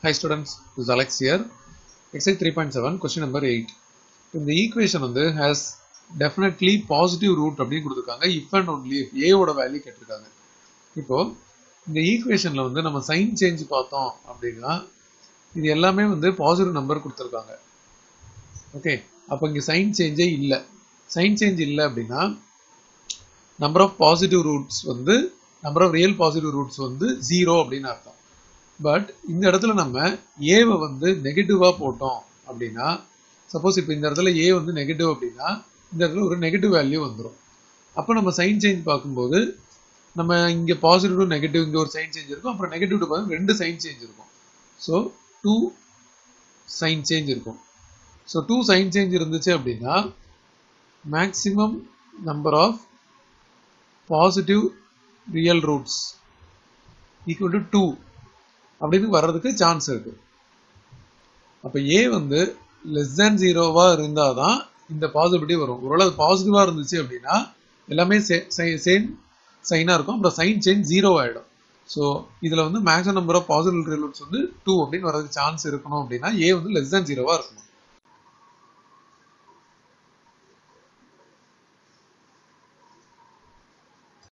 Hi students, this is Alex here. Exercise 3.7, question number 8. இந்த equation வந்து has definitely positive root அப்படின்னு கொடுத்துருக்காங்க if and only if a ஓட value கேட்டிருக்காங்க இப்போ இந்த ஈக்குவேஷன்ல வந்து நம்ம சைன் சேஞ்ச் பார்த்தோம் அப்படின்னா இது எல்லாமே வந்து பாசிட்டிவ் நம்பர் கொடுத்துருக்காங்க ஓகே அப்போ இங்கே சைன் சேஞ்சே இல்லை சைன் சேஞ்ச் இல்லை அப்படின்னா நம்பர் ஆஃப் பாசிட்டிவ் ரூட்ஸ் வந்து number of real positive roots வந்து ஜீரோ அப்படின்னு அர்த்தம் பட் இந்த இடத்துல நம்ம ஏவை வந்து நெகட்டிவாக போட்டோம் அப்படின்னா சப்போஸ் இப்போ இந்த இடத்துல ஏ வந்து நெகட்டிவ் அப்படின்னா இந்த இடத்துல ஒரு நெகட்டிவ் வேல்யூ வந்துடும் அப்போ நம்ம சைன் சேஞ்ச் பார்க்கும்போது நம்ம இங்கே பாசிட்டிவ் டு நெகட்டிவ் இங்கே ஒரு சைன் சேஞ்ச் இருக்கும் அப்புறம் நெகட்டிவ் டு பார்த்து ரெண்டு சைன் சேஞ்ச் இருக்கும் ஸோ டூ சைன் சேஞ்ச் இருக்கும் ஸோ டூ சைன் சேஞ்ச் இருந்துச்சு அப்படின்னா maximum number of positive real roots equal to two அப்படின்னு வர்றதுக்கு சான்ஸ் இருக்கு அப்போ ஏ வந்து லெஸ் தேன் ஜீரோவா இருந்தால் தான் இந்த பாசிபிலிட்டி வரும் ஒருவேளை அது பாசிட்டிவாக இருந்துச்சு அப்படின்னா எல்லாமே சேம் சைனாக இருக்கும் அப்புறம் சைன் சேஞ்ச் ஜீரோ ஆகிடும் ஸோ இதில் வந்து maximum number of positive roots வந்து டூ அப்படின்னு வரதுக்கு சான்ஸ் இருக்கணும் அப்படின்னா ஏ வந்து லெஸ் தேன் ஜீரோவாக இருக்கணும்